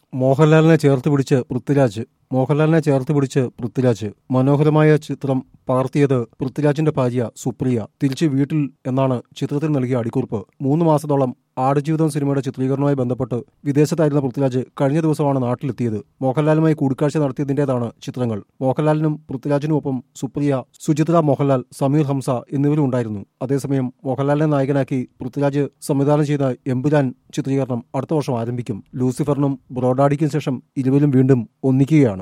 മോഹൻലാലിനെ ചേർത്ത് പിടിച്ച് പൃഥ്വിരാജ് മോഹൻലാലിനെ ചേർത്ത് പിടിച്ച് പൃഥ്വിരാജ് മനോഹരമായ ചിത്രം പകർത്തിയത് പൃഥ്വിരാജിന്റെ ഭാര്യ സുപ്രിയ തിരിച്ച് വീട്ടിൽ എന്നാണ് ചിത്രത്തിൽ നൽകിയ അടിക്കുറിപ്പ് മൂന്ന് മാസത്തോളം ആടുജീവിതം സിനിമയുടെ ചിത്രീകരണവുമായി ബന്ധപ്പെട്ട് വിദേശത്തായിരുന്ന പൃഥ്വിരാജ് കഴിഞ്ഞ ദിവസമാണ് നാട്ടിലെത്തിയത് മോഹൻലാലുമായി കൂടിക്കാഴ്ച നടത്തിയതിന്റേതാണ് ചിത്രങ്ങൾ മോഹൻലാലിനും പൃഥ്വിരാജിനുമൊപ്പം സുപ്രിയ സുചിത്ര മോഹൻലാൽ സമീർ ഹംസ എന്നിവരും ഉണ്ടായിരുന്നു അതേസമയം മോഹൻലാലിനെ നായകനാക്കി പൃഥ്വിരാജ് സംവിധാനം ചെയ്ത എമ്പുരാൻ ചിത്രീകരണം അടുത്ത വർഷം ആരംഭിക്കും ലൂസിഫറിനും ബ്രോഡാഡിക്കും ശേഷം ഇരുവരും വീണ്ടും ഒന്നിക്കുകയാണ്